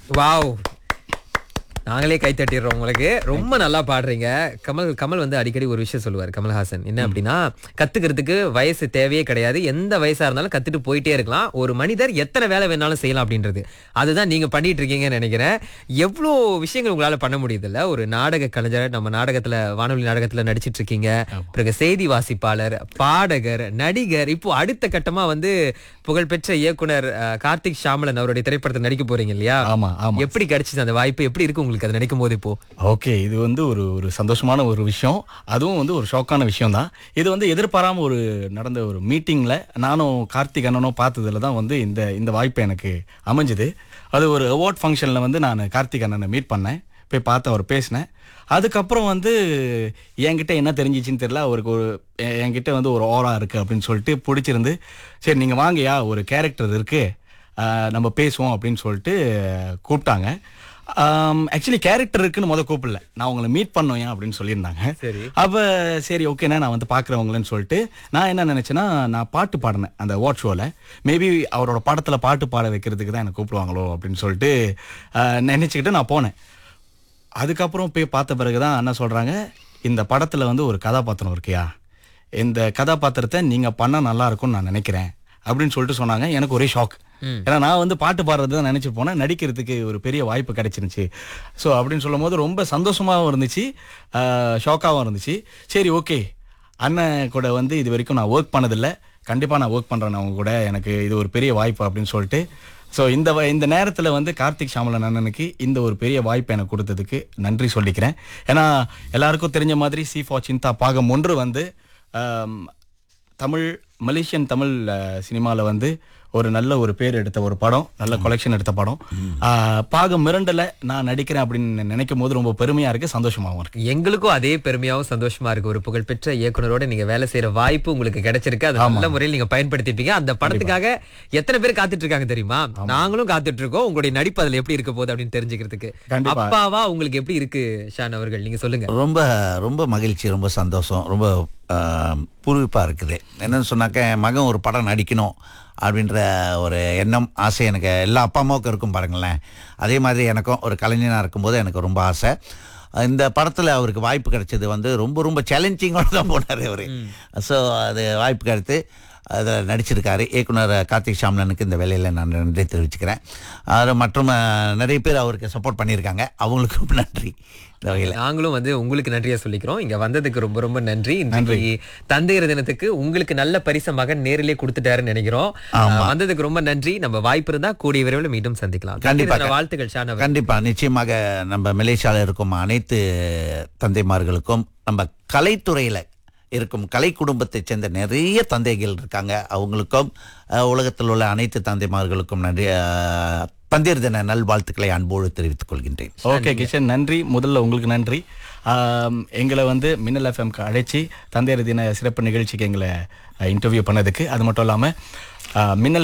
Wow நாங்களே கை தட்டிடுறோம் உங்களுக்கு ரொம்ப நல்லா பாடுறீங்க கமல் கமல் வந்து அடிக்கடி ஒரு விஷயம் சொல்லுவார் கமல்ஹாசன் என்ன அப்படின்னா கத்துக்கிறதுக்கு வயசு தேவையே கிடையாது எந்த வயசா இருந்தாலும் கத்துட்டு போயிட்டே இருக்கலாம் ஒரு மனிதர் எத்தனை வேலை வேணாலும் செய்யலாம் அப்படின்றது அதுதான் நீங்க பண்ணிட்டு இருக்கீங்கன்னு நினைக்கிறேன் எவ்வளோ விஷயங்கள் உங்களால பண்ண முடியுதுல்ல ஒரு நாடக கலைஞர் நம்ம நாடகத்துல வானொலி நாடகத்துல நடிச்சிட்டு இருக்கீங்க பிறகு செய்தி வாசிப்பாளர் பாடகர் நடிகர் இப்போ அடுத்த கட்டமா வந்து புகழ்பெற்ற இயக்குனர் அஹ், கார்த்திக் ஷாமலன் அவருடைய திரைப்படத்தில் நடிக்க போறீங்க இல்லையா ஆமா ஆமா எப்படி கிடைச்சது அந்த வாய்ப்பு எப்படி இருக்கு உங்களுக்கு அதை நினைக்கும் போது இப்போ ஓகே இது வந்து ஒரு ஒரு சந்தோஷமான ஒரு விஷயம் அதுவும் வந்து ஒரு ஷாக்கான விஷயம் தான் இது வந்து எதிர்பாராம ஒரு நடந்த ஒரு மீட்டிங்கில் நானும் கார்த்திக் அண்ணனும் பார்த்ததுல தான் வந்து இந்த இந்த வாய்ப்பு எனக்கு அமைஞ்சுது அது ஒரு அவார்ட் ஃபங்க்ஷனில் வந்து நான் கார்த்திக் அண்ணனை மீட் பண்ணேன் போய் பார்த்து அவர் பேசினேன் அதுக்கப்புறம் வந்து என்கிட்ட என்ன தெரிஞ்சிச்சுன்னு தெரியல அவருக்கு ஒரு எ- என்கிட்ட வந்து ஒரு ஓரா இருக்குது அப்படின்னு சொல்லிட்டு பிடிச்சிருந்து சரி நீங்கள் வாங்கயா ஒரு கேரக்டர் இருக்குது நம்ம பேசுவோம் அப்படின்னு சொல்லிட்டு கூப்பிட்டாங்க ஆக்சுவலி கேரக்டர் இருக்குன்னு முத கூப்பிடல நான் உங்களை மீட் பண்ணோம் ஏன் அப்படின்னு சொல்லியிருந்தாங்க சரி அப்போ சரி ஓகேண்ணா நான் வந்து பார்க்குறவங்களேன்னு சொல்லிட்டு நான் என்ன நினச்சேன்னா நான் பாட்டு பாடினேன் அந்த வாட் ஷோவில் மேபி அவரோட படத்தில் பாட்டு பாட வைக்கிறதுக்கு தான் என்னை கூப்பிடுவாங்களோ அப்படின்னு சொல்லிட்டு ஆஹ், நினைச்சுக்கிட்டு நான் போனேன் அதுக்கப்புறம் போய் பார்த்த பிறகு தான் என்ன சொல்கிறாங்க இந்த படத்தில் வந்து ஒரு கதாபாத்திரம் இருக்கியா இந்த கதாபாத்திரத்தை நீங்கள் பண்ணால் நல்லா இருக்கும்னு நான் நினைக்கிறேன் அப்படின்னு சொல்லிட்டு சொன்னாங்க எனக்கு ஒரே ஷாக் ஏன்னா நான் வந்து பாட்டு பாடுறது தான் நினச்சி போனேன் நடிக்கிறதுக்கு ஒரு பெரிய வாய்ப்பு கிடைச்சிருந்துச்சு ஸோ அப்படின்னு சொல்லும் போது ரொம்ப சந்தோஷமாகவும் இருந்துச்சு ஷாக்காகவும் இருந்துச்சு சரி ஓகே அண்ணன் கூட வந்து இது வரைக்கும் நான் ஒர்க் பண்ணதில்லை கண்டிப்பாக நான் ஒர்க் பண்ணுறேன் அவங்க கூட எனக்கு இது ஒரு பெரிய வாய்ப்பு அப்படின்னு சொல்லிட்டு ஸோ இந்த வ- இந்த நேரத்தில் வந்து கார்த்திக் ஷாமலன் அண்ணனுக்கு இந்த ஒரு பெரிய வாய்ப்பை எனக்கு கொடுத்ததுக்கு நன்றி சொல்லிக்கிறேன் ஏன்னா எல்லாருக்கும் தெரிஞ்ச மாதிரி சி ஃபார் சிந்தா பாகம் ஒன்று வந்து ஆம், தமிழ் மலேசியன் தமிழ் சினிமாவில் வந்து ஒரு நல்ல ஒரு பேர் எடுத்த ஒரு படம் நல்ல கொலெக்ஷன் எடுத்த படம் ஆ, பாகம் மிரண்டல நான் நடிக்கிறேன் அப்படின்னு நினைக்கும் போது ரொம்ப பெருமையா இருக்கு சந்தோஷமாவும் இருக்கு எங்களுக்கும் அதே பெருமையாவும் சந்தோஷமா இருக்கு ஒரு புகழ்பெற்ற இயக்குனரோட நீங்க வேலை செய்யற வாய்ப்பு உங்களுக்கு கிடைச்சிருக்கு அது நல்ல முறையில் நீங்க பயன்படுத்திப்பீங்க அந்த படத்துக்காக எத்தனை பேர் காத்துட்டு இருக்காங்க தெரியுமா நாங்களும் காத்துட்டு இருக்கோம் உங்களுடைய நடிப்பு அதுல எப்படி இருக்க போகுது அப்படின்னு தெரிஞ்சுக்கிறதுக்கு கண்டிப்பா. அப்பாவா உங்களுக்கு எப்படி இருக்கு ஷான் அவர்கள் நீங்க சொல்லுங்க ரொம்ப ரொம்ப மகிழ்ச்சி ரொம்ப சந்தோஷம் ரொம்ப பூர்விப்பாக இருக்குது என்னன்னு சொன்னாக்க என் மகன் ஒரு படம் நடிக்கணும் அப்படின்ற ஒரு எண்ணம் ஆசை எனக்கு எல்லா அப்பா அம்மாவுக்கும் இருக்கும் பாருங்களேன் அதே மாதிரி எனக்கும் ஒரு கலைஞனாக இருக்கும்போது எனக்கு ரொம்ப ஆசை இந்த படத்தில் அவருக்கு வாய்ப்பு கிடைச்சது வந்து ரொம்ப ரொம்ப சேலஞ்சிங்கோட தான் போனார் அவர் ஸோ அது வாய்ப்பு கிடைத்து அதில் நடிச்சிருக்காரு இயக்குனர் கார்த்திக் ஷாம்லனுக்கு இந்த வேலையில் நான் நன்றி தெரிவிச்சுக்கிறேன் அது மற்றும் அஹ், நிறைய பேர் அவருக்கு சப்போர்ட் பண்ணியிருக்காங்க அவங்களுக்கும் நன்றி இந்த வகையில் நாங்களும் வந்து உங்களுக்கு நன்றியா சொல்லிக்கிறோம் இங்க வந்ததுக்கு ரொம்ப ரொம்ப நன்றி இன்றைக்கு தந்தையர் தினத்துக்கு உங்களுக்கு நல்ல பரிச மகன் நேரிலே கொடுத்துட்டாருன்னு நினைக்கிறோம் அஹ், வந்ததுக்கு ரொம்ப நன்றி நம்ம வாய்ப்பு இருந்தா கூடிய விரைவில் மீண்டும் சந்திக்கலாம் கண்டிப்பா. தந்தையர் தின வாழ்த்துக்கள் ஷான் அவர்கள். கண்டிப்பா நிச்சயமாக நம்ம மலேசியாவில் இருக்கும் அனைத்து தந்தைமார்களுக்கும் நம்ம கலைத்துறையில இருக்கும் கலை குடும்பத்தைச் சேர்ந்த நிறைய தந்தைகள் இருக்காங்க அவங்களுக்கும் அஹ், உலகத்தில் உள்ள அனைத்து தந்தைமார்களுக்கும் நன்றி அஹ், தந்தையர் தின நல்வாழ்த்துக்களை அன்போடு தெரிவித்துக் கொள்கின்றேன் ஓகே கிஷன் நன்றி முதல்ல உங்களுக்கு நன்றி ஆம், எங்களை வந்து மின்னல் எஃப்எம்க்கு அழைச்சி தந்தையர் தின சிறப்பு நிகழ்ச்சிக்கு எங்களை இன்டர்வியூ பண்ணதுக்கு அது மட்டும் இல்லாமல் மின்னல்